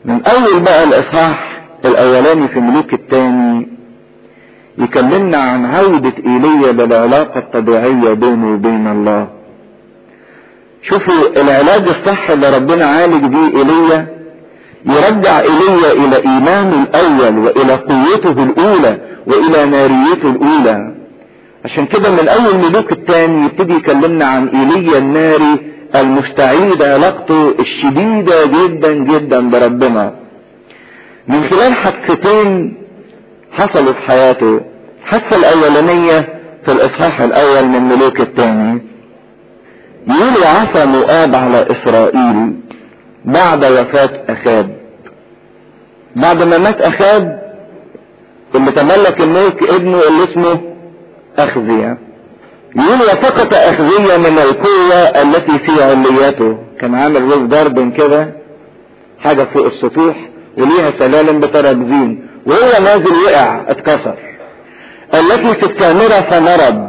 من اول بقى الاصحاح الاولاني في ملوك الثاني يكلمنا عن عودة ايليا للعلاقة الطبيعية بينه وبين الله شوفوا العلاج الصح اللي ربنا عالج بيه ايليا يرجع ايليا الى ايمانه الاول والى قوته الاولى والى ناريته الاولى عشان كده من اول ملوك الثاني يبتدي يكلمنا عن ايليا الناري المستعيد علاقته الشديدة جدا جدا بربنا من خلال حادثتين حصلوا في حياته الحادثة الاولانية في الاصحاح الاول من ملوك الثاني يقول عصى مؤاب على اسرائيل بعد وفاة اخاب بعد ما مات اخاب اللي تملك الملك ابنه اللي اسمه اخزية يقول وسقط اخزية من القوة التي في عليته كان عامل روف جاردن كده حاجة فوق السطوح وليها سلالم بترابزين وهو نازل وقع اتكسر التي في الكاميرا فمرض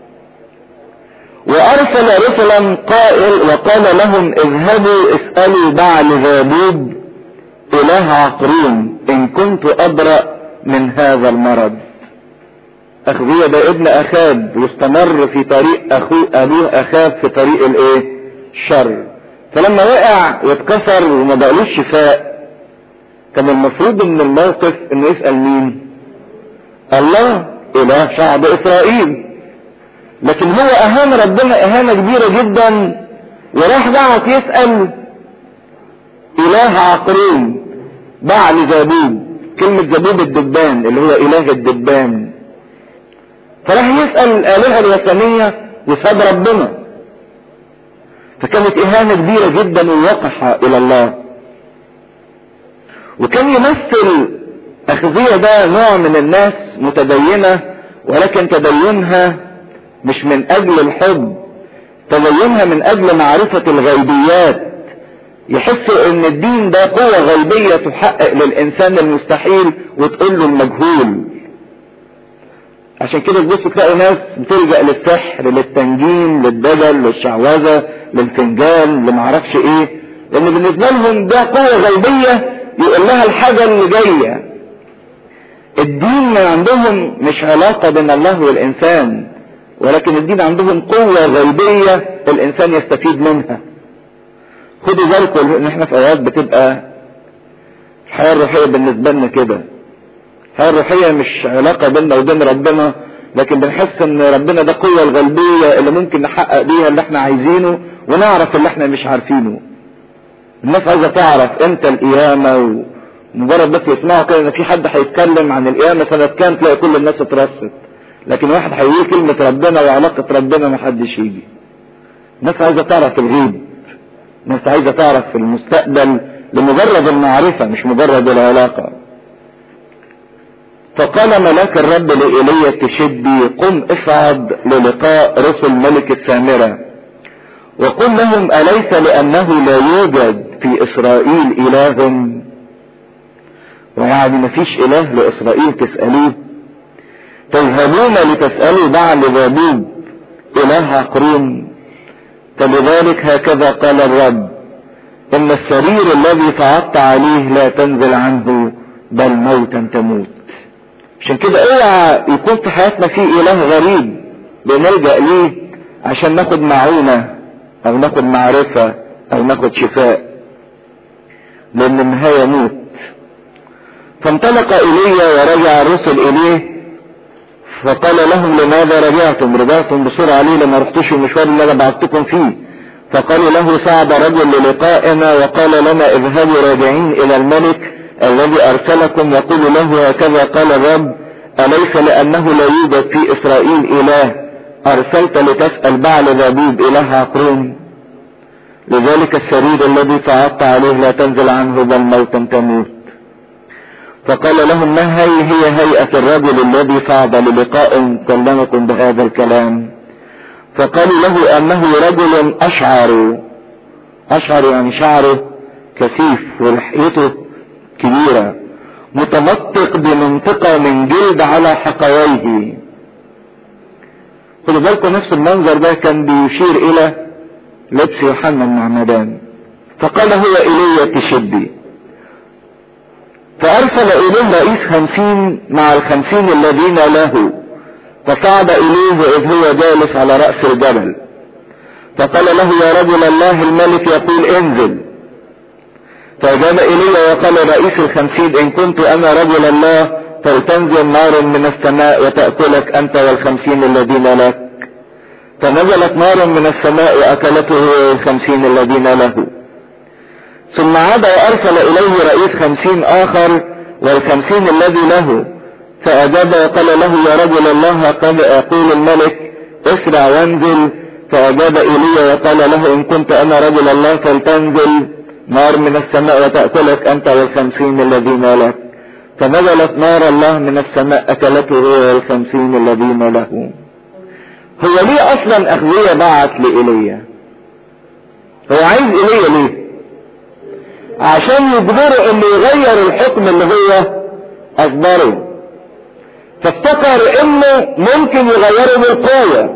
وارسل رسلا قائل وقال لهم اذهبوا اسألوا بعل ذابوب اله عقرون ان كنت ابرأ من هذا المرض اخذية ده ابن اخاب واستمر في طريق اخوه ابوه اخاب في طريق الايه الشر فلما وقع واتكسر وما بقالوش شفاء كان المفروض ان الموقف انه يسأل مين الله اله شعب اسرائيل لكن هو اهان ربنا اهانة كبيرة جدا وراح بعت يسأل اله عقرون بعل زبوب كلمة زبوب الدبان اللي هو اله الدبان فراح يسأل الالهة الوثنية وساب ربنا فكانت اهانة كبيرة جدا ووقحة الى الله وكان يمثل اخذية ده نوع من الناس متدينة ولكن تدينها مش من اجل الحب تدينها من اجل معرفة الغيبيات يحسوا ان الدين ده قوة غيبية تحقق للانسان المستحيل وتقول له المجهول عشان كده تبص تلاقي ناس بتلجأ للسحر للتنجيم للدجل للشعوذة للفنجان لمعرفش ايه لان بالنسبة لهم ده قوة غيبية يقول لها الحاجة اللي جاية الدين عندهم مش علاقة بين الله والانسان ولكن الدين عندهم قوة غيبية الانسان يستفيد منها خدوا بالكم ان احنا في اوقات بتبقى الحياة الروحية بالنسبة لنا كده الحياة الروحية مش علاقة بيننا وبين ربنا لكن بنحس ان ربنا ده قوة الغيبية اللي ممكن نحقق بيها اللي احنا عايزينه ونعرف اللي احنا مش عارفينه الناس عايزة تعرف امتى القيامة ومجرد بس يسمعوا كده ان في حد هيتكلم عن القيامة سنة كام تلاقي كل الناس اترصت لكن واحد هيقول كلمة ربنا وعلاقة ربنا محدش يجي الناس عايزة تعرف الغيب الناس عايزة تعرف في المستقبل لمجرد المعرفة مش مجرد العلاقة فقال ملاك الرب لإيليا التشبي قم اصعد للقاء رسل ملك السامرة وقل لهم أليس لأنه لا يوجد في إسرائيل إله ويعني مفيش إله لإسرائيل تسألوه تذهبون لتسألوا بعل ذابوب إله عقرون فلذلك هكذا قال الرب إن السرير الذي صعدت عليه لا تنزل عنه بل موتا تموت عشان كده اوعى يكون في حياتنا في اله غريب بنلجأ ليه عشان ناخد معونة او ناخد معرفة او ناخد شفاء لان النهاية موت فانطلق ايليا ورجع الرسل اليه فقال لهم لماذا رجعتم رجعتم بسرعة ليه لما رحتوش المشوار اللي انا بعتكم فيه فقالوا له صعد رجل للقائنا وقال لنا اذهبوا راجعين الى الملك الذي ارسلكم وقولوا له هكذا قال الرب اليس لانه لا يوجد في اسرائيل اله ارسلت لتسأل بعل ذبيب اله عقرون لذلك السرير الذي صعدت عليه لا تنزل عنه بل موتا تموت فقال لهم ما هي هي هيئة الرجل الذي صعد للقاء كلمكم بهذا الكلام فقالوا له انه رجل اشعر اشعر يعني شعره كثيف ولحيته كبيرة متمطق بمنطقة من جلد على حقويه خدوا بالكم نفس المنظر ده كان بيشير الى لبس يوحنا المعمدان فقال هو ايليا تشبي فارسل اليه رئيس خمسين مع الخمسين الذين له فصعد اليه اذ هو جالس على رأس الجبل فقال له يا رجل الله الملك يقول انزل فأجاب إلي وقال رئيس الخمسين إن كنت أنا رجل الله فلتنزل نار من السماء وتأكلك أنت والخمسين الذين لك فنزلت نار من السماء وأكلته الخمسين الذين له ثم عاد وأرسل إليه رئيس خمسين آخر والخمسين الذي له فأجاب وقال له يا رجل الله قد يقول الملك اسرع وانزل فأجاب إلي وقال له إن كنت أنا رجل الله فلتنزل نار من السماء وتأكلك أنت والخمسين الذين لك فنزلت نار الله من السماء أكلته هو والخمسين الذين له هو ليه أصلا أخذية بعت لإيليا هو عايز إيليا ليه عشان يجبره انه يغير الحكم اللي هو اصدره فافتكر انه ممكن يغيره بالقوة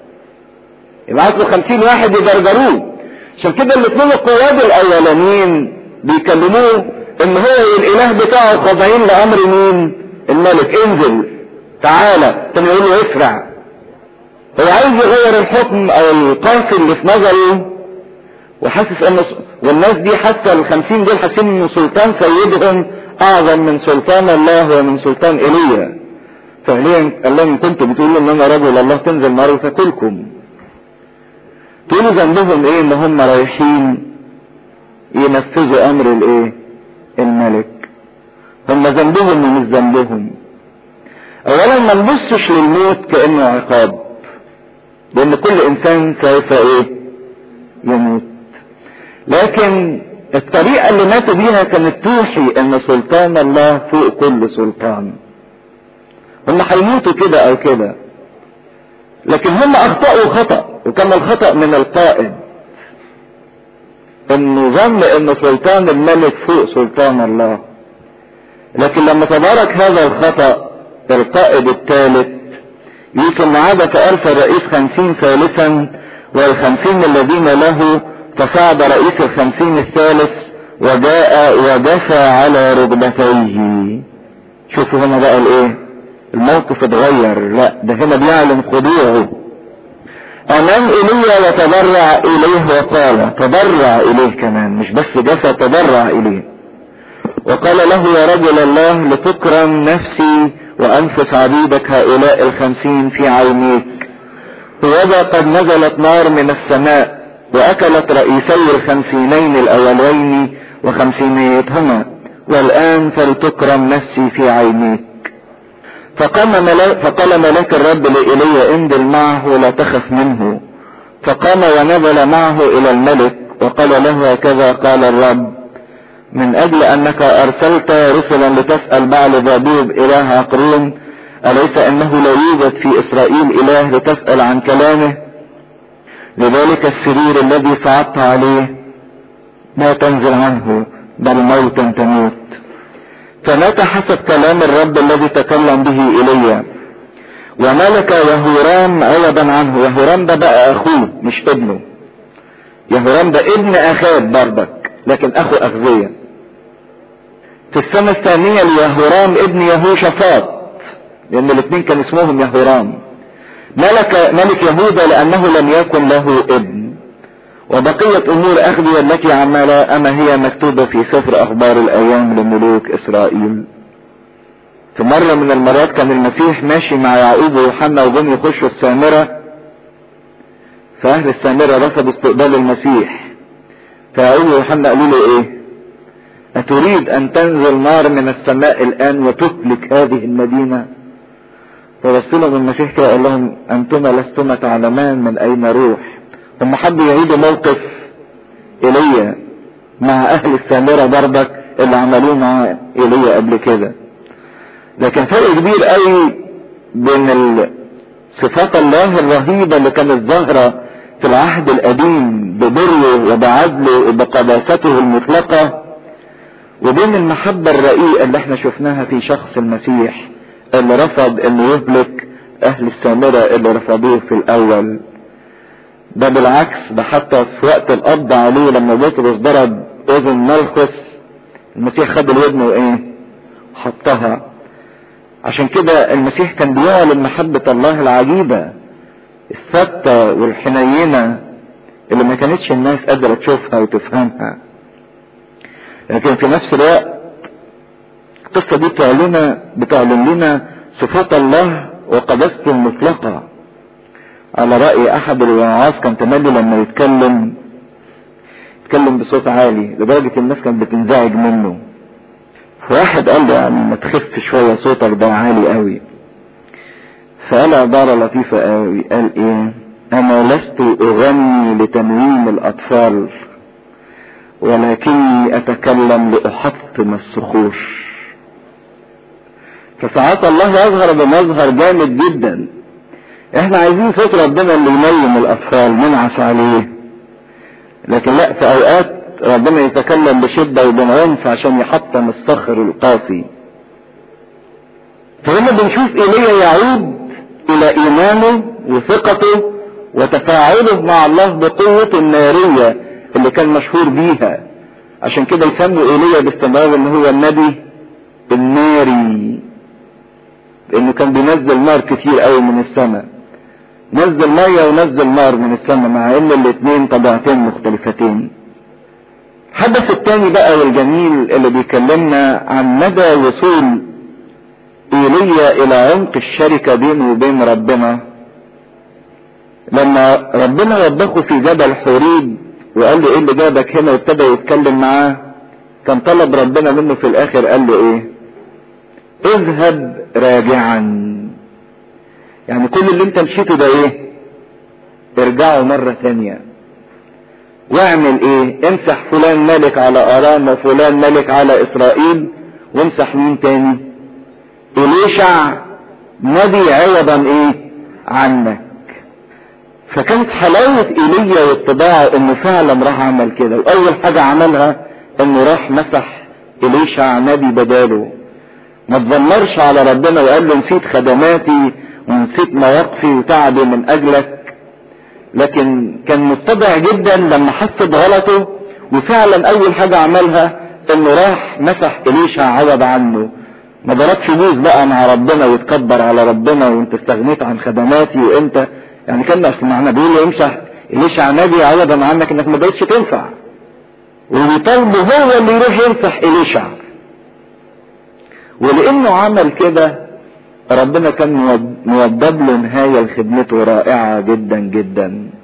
يبعت له خمسين واحد يجرجروه عشان كده الاثنين القواد الاولانيين بيكلموه ان هو الاله بتاعه خاضعين لامر مين الملك انزل تعالى ثم يقول له اسرع هو عايز يغير الحكم او القاسي اللي في نظره وحاسس ان والناس دي حتى الخمسين دول حاسين ان سلطان سيدهم اعظم من سلطان الله ومن سلطان ايليا فعليا قال لهم كنتوا بتقولوا ان انا رجل الله تنزل نار وتاكلكم تقولوا ذنبهم ايه ان هم رايحين ينفذوا امر الايه الملك هم ذنبهم ومش ذنبهم اولا ما نبصش للموت كانه عقاب لان كل انسان سوف ايه يموت لكن الطريقة اللي ماتوا بيها كانت توحي ان سلطان الله فوق كل سلطان هم هيموتوا كده او كده لكن هم اخطأوا خطأ وكان الخطأ من القائد انه ظن ان سلطان الملك فوق سلطان الله لكن لما تدارك هذا الخطأ القائد الثالث يمكن عاد فأرسل رئيس خمسين ثالثا والخمسين الذين له فصعد رئيس الخمسين الثالث وجاء ودفع على ركبتيه شوفوا هنا بقى الايه الموقف اتغير لا ده هنا بيعلن خضوعه امام ايليا وتضرع اليه وقال تضرع اليه كمان مش بس جسد تضرع اليه وقال له يا رجل الله لتكرم نفسي وانفس عبيدك هؤلاء الخمسين في عينيك وذا قد نزلت نار من السماء واكلت رئيسي الخمسينين الاولين وخمسينيتهما والان فلتكرم نفسي في عينيك فقام ملاك فقال ملاك الرب لإيليا انزل معه ولا تخف منه فقام ونزل معه الى الملك وقال له هكذا قال الرب من اجل انك ارسلت رسلا لتسأل بعل ذابوب اله عقرون اليس انه لا يوجد في اسرائيل اله لتسأل عن كلامه لذلك السرير الذي صعدت عليه لا تنزل عنه بل موتا تموت فمات حسب كلام الرب الذي تكلم به ايليا وملك يهورام عوضا عنه يهورام ده بقى اخوه مش ابنه يهورام ده ابن اخاب بردك لكن اخو اخزية في السنة الثانية ليهورام ابن يهوشافاط لان الاثنين كان اسمهم يهورام ملك ملك يهوذا لانه لم يكن له ابن وبقية امور اخذي التي عملها اما هي مكتوبة في سفر اخبار الايام لملوك اسرائيل في مرة من المرات كان المسيح ماشي مع يعقوب ويوحنا وجم يخشوا السامرة فاهل السامرة رفضوا استقبال المسيح فيعقوب ويوحنا قالوا له ايه اتريد ان تنزل نار من السماء الان وتهلك هذه المدينة فبص لهم المسيح كده قال لهم انتما لستما تعلمان من اين روح هم حبوا يعيدوا موقف ايليا مع اهل السامرة برضك اللي عملوه مع ايليا قبل كده لكن فرق كبير قوي بين صفات الله الرهيبة اللي كانت ظاهرة في العهد القديم ببره وبعدله وبقداسته المطلقة وبين المحبة الرقيقة اللي احنا شفناها في شخص المسيح اللي رفض انه يهلك اهل السامرة اللي رفضوه في الاول ده بالعكس ده حتى في وقت القبض عليه لما بطرس ضرب اذن ملخص المسيح خد الودن وايه حطها عشان كده المسيح كان بيعلن محبة الله العجيبة الثابتة والحنينة اللي ما كانتش الناس قادرة تشوفها وتفهمها لكن في نفس الوقت القصة دي بتعلن بتعلن لنا صفات الله وقداسته المطلقة على رأي أحد الوعاظ كان تملي لما يتكلم يتكلم بصوت عالي لدرجة الناس كانت بتنزعج منه فواحد قال له يعني ما تخف شوية صوتك ده عالي قوي فقال عبارة لطيفة قوي قال ايه انا لست اغني لتنويم الاطفال ولكني اتكلم لاحطم الصخور فساعات الله يظهر بمظهر جامد جدا احنا عايزين صوت ربنا اللي ينيم الاطفال ننعس عليه لكن لا في اوقات ربنا يتكلم بشدة وبعنف عشان يحطم الصخر القاسي فهنا بنشوف ايليا يعود الى ايمانه وثقته وتفاعله مع الله بقوة النارية اللي كان مشهور بيها عشان كده يسموا ايليا باستمرار ان هو النبي الناري لانه كان بينزل نار كتير قوي من السماء نزل مية ونزل نار من السماء مع ان الاتنين طبيعتين مختلفتين الحدث الثاني بقى والجميل اللي بيكلمنا عن مدى وصول ايليا الى عمق الشركة بينه وبين ربنا لما ربنا وبخه في جبل حوريب وقال له ايه اللي جابك هنا وابتدى يتكلم معاه كان طلب ربنا منه في الاخر قال له ايه اذهب راجعا يعني كل اللي انت مشيته ده ايه ارجعوا مرة ثانية واعمل ايه امسح فلان ملك على ارام وفلان ملك على اسرائيل وامسح مين تاني اليشع نبي عوضا ايه عنك فكانت حلاوة ايليا واتباعه انه فعلا راح عمل كده واول حاجة عملها انه راح مسح اليشع نبي بداله ما تذمرش على ربنا وقال له نسيت خدماتي ونسيت مواقفي وتعبي من اجلك لكن كان متبع جدا لما حس بغلطه وفعلا اول حاجة عملها انه راح مسح اليشع عوض عنه ما ضربش بوز بقى مع ربنا ويتكبر على ربنا وانت استغنيت عن خدماتي وانت يعني كان اصل معنى بيقول له امسح اليشع نبي عوضا عنك انك ما بقتش تنفع وبيطالبه هو اللي يروح يمسح اليشع ولانه عمل كده ربنا كان موضب له نهاية لخدمته رائعة جدا جدا